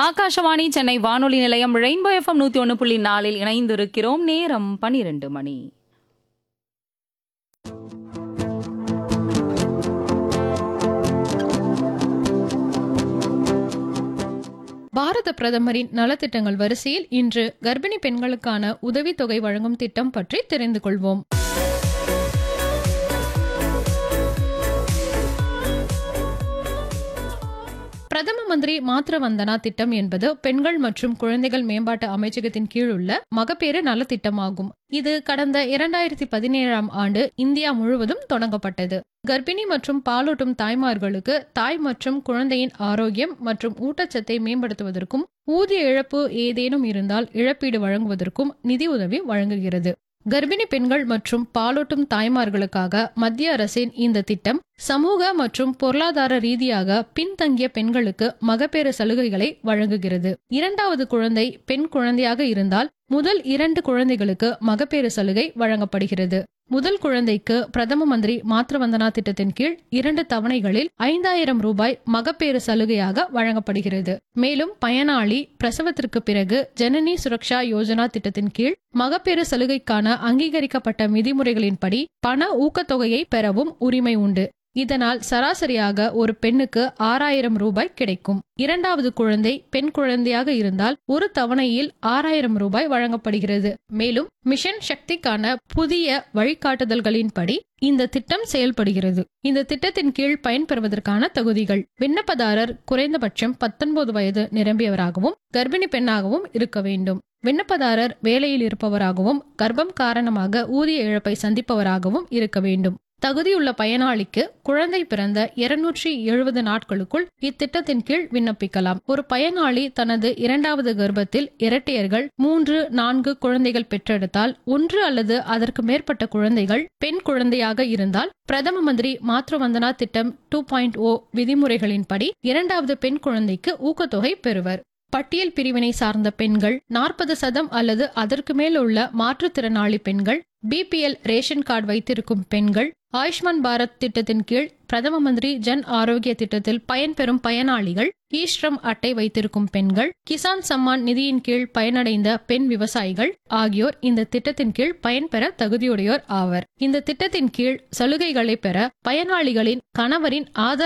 ஆகாஷவாணி சென்னை வானொலி நிலையம் rainbow FM நூத்தி ஒன்று புள்ளி நாலில் இணைந்திருக்கிறோம் நேரம் பனிரெண்டு மணி பாரத பிரதமரின் நலத்திட்டங்கள் வரிசையில் இன்று கர்ப்பிணி பெண்களுக்கான உதவித்தொகை வழங்கும் திட்டம் பற்றி தெரிந்து கொள்வோம் பிரதம மந்திரி மாத்ரு வந்தனா திட்டம் என்பது பெண்கள் மற்றும் குழந்தைகள் மேம்பாட்டு அமைச்சகத்தின் கீழ் உள்ள மகப்பேறு நலத்திட்டமாகும் இது கடந்த இரண்டாயிரத்தி பதினேழாம் ஆண்டு இந்தியா முழுவதும் தொடங்கப்பட்டது கர்ப்பிணி மற்றும் பாலூட்டும் தாய்மார்களுக்கு தாய் மற்றும் குழந்தையின் ஆரோக்கியம் மற்றும் ஊட்டச்சத்தை மேம்படுத்துவதற்கும் ஊதிய இழப்பு ஏதேனும் இருந்தால் இழப்பீடு வழங்குவதற்கும் நிதி உதவி வழங்குகிறது கர்ப்பிணி பெண்கள் மற்றும் பாலூட்டும் தாய்மார்களுக்காக மத்திய அரசின் இந்த திட்டம் சமூக மற்றும் பொருளாதார ரீதியாக பின்தங்கிய பெண்களுக்கு மகப்பேறு சலுகைகளை வழங்குகிறது இரண்டாவது குழந்தை பெண் குழந்தையாக இருந்தால் முதல் இரண்டு குழந்தைகளுக்கு மகப்பேறு சலுகை வழங்கப்படுகிறது முதல் குழந்தைக்கு பிரதம மந்திரி மாத்ருவந்தனா திட்டத்தின் கீழ் இரண்டு தவணைகளில் ஐந்தாயிரம் ரூபாய் மகப்பேறு சலுகையாக வழங்கப்படுகிறது மேலும் பயனாளி பிரசவத்திற்கு பிறகு ஜனனி சுரக்ஷா யோஜனா திட்டத்தின் கீழ் மகப்பேறு சலுகைக்கான அங்கீகரிக்கப்பட்ட விதிமுறைகளின்படி பண ஊக்கத்தொகையை பெறவும் உரிமை உண்டு இதனால் சராசரியாக ஒரு பெண்ணுக்கு ஆறாயிரம் ரூபாய் கிடைக்கும் இரண்டாவது குழந்தை பெண் குழந்தையாக இருந்தால் ஒரு தவணையில் ஆறாயிரம் ரூபாய் வழங்கப்படுகிறது மேலும் மிஷன் சக்திக்கான புதிய வழிகாட்டுதல்களின்படி இந்த திட்டம் செயல்படுகிறது இந்த திட்டத்தின் கீழ் பயன்பெறுவதற்கான தகுதிகள் விண்ணப்பதாரர் குறைந்தபட்சம் பத்தொன்பது வயது நிரம்பியவராகவும் கர்ப்பிணி பெண்ணாகவும் இருக்க வேண்டும் விண்ணப்பதாரர் வேலையில் இருப்பவராகவும் கர்ப்பம் காரணமாக ஊதிய இழப்பை சந்திப்பவராகவும் இருக்க வேண்டும் தகுதியுள்ள பயனாளிக்கு குழந்தை பிறந்த இருநூற்றி எழுபது நாட்களுக்குள் இத்திட்டத்தின் கீழ் விண்ணப்பிக்கலாம் ஒரு பயனாளி தனது இரண்டாவது கர்ப்பத்தில் இரட்டையர்கள் மூன்று நான்கு குழந்தைகள் பெற்றெடுத்தால் ஒன்று அல்லது அதற்கு மேற்பட்ட குழந்தைகள் பெண் குழந்தையாக இருந்தால் பிரதம மந்திரி மாத்ருவந்தனா திட்டம் டூ பாயிண்ட் ஓ விதிமுறைகளின்படி இரண்டாவது பெண் குழந்தைக்கு ஊக்கத்தொகை பெறுவர் பட்டியல் பிரிவினை சார்ந்த பெண்கள் நாற்பது சதம் அல்லது அதற்கு மேல் உள்ள மாற்றுத்திறனாளி பெண்கள் பிபிஎல் ரேஷன் கார்டு வைத்திருக்கும் பெண்கள் ஆயுஷ்மான் பாரத் திட்டத்தின் கீழ் பிரதம மந்திரி ஜன் ஆரோக்கிய திட்டத்தில் பயன்பெறும் பயனாளிகள் ஈஸ்ரம் அட்டை வைத்திருக்கும் பெண்கள் கிசான் சம்மான் நிதியின் கீழ் பயனடைந்த பெண் விவசாயிகள் ஆகியோர் இந்த திட்டத்தின் கீழ் பயன்பெற தகுதியுடையோர் ஆவர் இந்த திட்டத்தின் கீழ் சலுகைகளை பெற பயனாளிகளின் கணவரின் ஆதார்